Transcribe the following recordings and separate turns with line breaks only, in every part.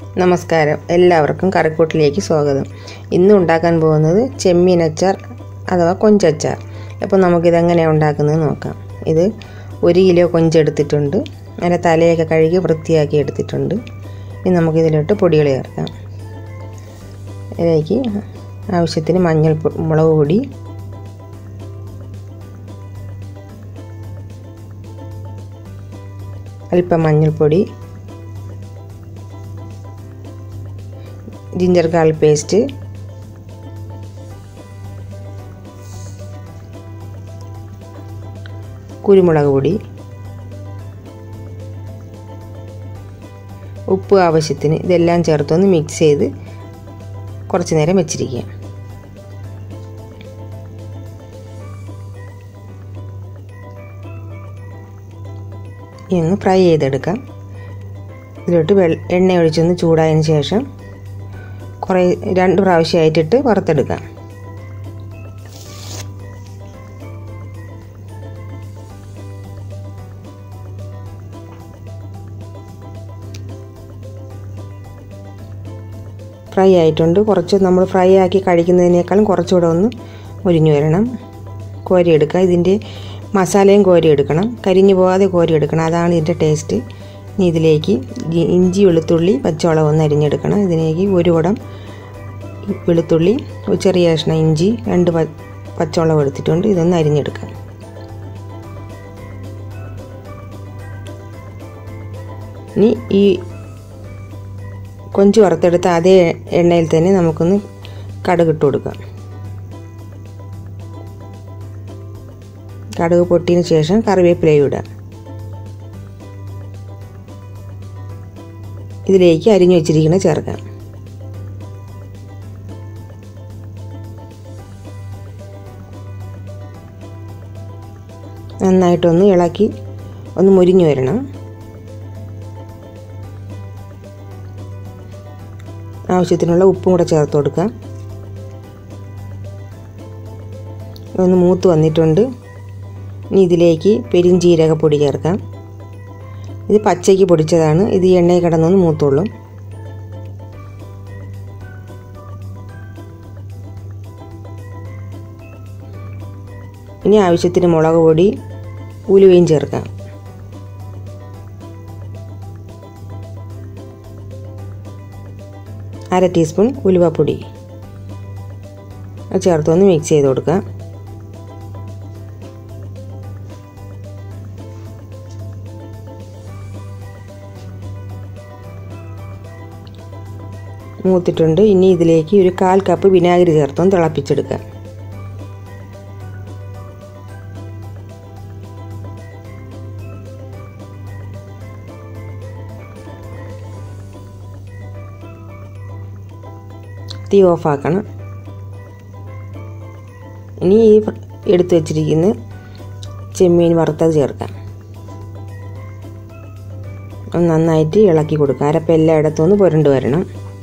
നമസ്കാരം എല്ലാവർക്കും കറിക്കൂട്ടിലേക്ക് സ്വാഗതം ഇന്ന് ഉണ്ടാക്കാൻ പോകുന്നത് ചെമ്മീൻ അച്ചാർ അഥവാ കൊഞ്ചച്ചാർ അപ്പോൾ നമുക്കിതെങ്ങനെയാണ് ഉണ്ടാക്കുന്നത് നോക്കാം ഇത് ഒരു കിലോ കൊഞ്ചെടുത്തിട്ടുണ്ട് അതിൻ്റെ തലയൊക്കെ കഴുകി വൃത്തിയാക്കി എടുത്തിട്ടുണ്ട് ഇനി നമുക്കിതിലോട്ട് പൊടികൾ ചേർക്കാം ഇതിലേക്ക് ആവശ്യത്തിന് മഞ്ഞൾ പൊ- മുളക് പൊടി അല്പം മഞ്ഞൾപ്പൊടി ജിഞ്ചർ ഗാർലിക് പേസ്റ്റ് കുരുമുളക് പൊടി ഉപ്പ് ആവശ്യത്തിന് ഇതെല്ലാം ചേർത്തൊന്ന് മിക്സ് ചെയ്ത് കുറച്ച് നേരം വെച്ചിരിക്കുക ഇനി ഒന്ന് ഫ്രൈ ചെയ്തെടുക്കാം ഇതിലോട്ട് വെൾ എണ്ണ ഒഴിച്ചൊന്ന് ചൂടായതിന് ശേഷം കുറേ രണ്ട് പ്രാവശ്യമായിട്ടിട്ട് വറുത്തെടുക്കാം ഫ്രൈ ആയിട്ടുണ്ട് കുറച്ച് നമ്മൾ ഫ്രൈ ആക്കി കഴിക്കുന്നതിനേക്കാളും കുറച്ചുകൂടെ ഒന്ന് മുരിഞ്ഞു വരണം കോരിയെടുക്കുക ഇതിൻ്റെ മസാലയും കോരിയെടുക്കണം കരിഞ്ഞു പോകാതെ കോരിയെടുക്കണം അതാണ് ഇതിൻ്റെ ടേസ്റ്റ് ഇനി ഇതിലേക്ക് ഇ- ഇഞ്ചി വെളുത്തുള്ളി പച്ചമുളക് ഒന്ന് അരിഞ്ഞെടുക്കണം ഇതിലേക്ക് ഒരു കുടം വെളുത്തുള്ളി ഒരു ചെറിയ കഷ്ണം ഇഞ്ചി രണ്ട് പ- പച്ചമുളക് എടുത്തിട്ടുണ്ട് ഇതൊന്ന് അരിഞ്ഞെടുക്കാം ഇനി ഈ കൊഞ്ച് വറുത്തെടുത്ത അതേ എണ്ണയിൽ തന്നെ നമുക്കൊന്ന് കടുക് ഇട്ട് കൊടുക്കാം കടുക് പൊട്ടിയതിന് ശേഷം കറിവേപ്പിലയും ഇടാം ഇതിലേക്ക് അരിഞ്ഞു വെച്ചിരിക്കുന്ന ചേർക്കാം നന്നായിട്ടൊന്ന് ഇളക്കി ഒന്ന് മുരിഞ്ഞു വരണം ആവശ്യത്തിനുള്ള ഉപ്പും കൂടെ ചേർത്ത് കൊടുക്കാം ഒന്ന് മൂത്ത് വന്നിട്ടുണ്ട് ഇനി ഇതിലേക്ക് പെരിഞ്ചീരകപ്പൊടി ചേർക്കാം ഇത് പച്ചയ്ക്ക് പൊടിച്ചതാണ് ഇത് ഈ എണ്ണയിൽ കിടന്നൊന്ന് മൂത്തുള്ളൂ ഇനി ആവശ്യത്തിന് മുളക് പൊടി ഉലുവയും ചേർക്കാം അര ടീസ്പൂൺ ഉലുവപ്പൊടി അത് ചേർത്തൊന്ന് മിക്സ് ചെയ്ത് കൊടുക്കുക മൂത്തിട്ടുണ്ട് ഇനി ഇതിലേക്ക് ഒരു കാൽ കപ്പ് വിനാഗിരി ചേർത്തൊന്ന് തിളപ്പിച്ചെടുക്കുക തീ ഓഫാക്കണം ഇനി ഈ എടുത്തു വച്ചിരിക്കുന്ന ചെമ്മീൻ വറുത്തത് ചേർക്കാം ഒന്ന് നന്നായിട്ട് ഇളക്കി കൊടുക്കുക അരപ്പം എല്ലായിടത്തും ഒന്ന് പുരണ്ട് വരണം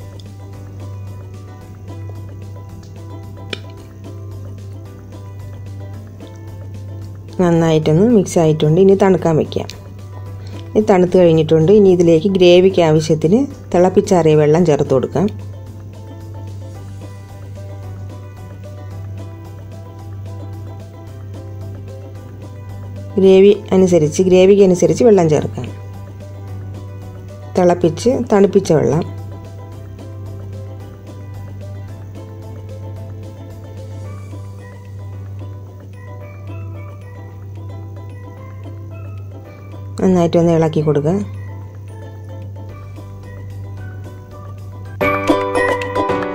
നന്നായിട്ടൊന്ന് മിക്സ് ആയിട്ടുണ്ട് ഇനി തണുക്കാൻ വയ്ക്കാം ഇനി തണുത്ത് കഴിഞ്ഞിട്ടുണ്ട് ഇനി ഇതിലേക്ക് ഗ്രേവിക്ക് ആവശ്യത്തിന് തിളപ്പിച്ചാറിയ വെള്ളം ചേർത്ത് കൊടുക്കാം ഗ്രേവി അനുസരിച്ച് ഗ്രേവിക്ക് അനുസരിച്ച് വെള്ളം ചേർക്കാം തിളപ്പിച്ച് തണുപ്പിച്ച വെള്ളം നന്നായിട്ടൊന്ന് ഇളക്കി കൊടുക്കുക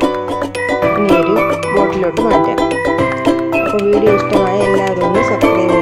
ഇനി ഒരു ബോട്ടിലോട്ട് മാറ്റാം അപ്പോൾ വീഡിയോ ഇഷ്ടമായ എല്ലാവരും ഒന്ന് സബ്സ്ക്രൈബ്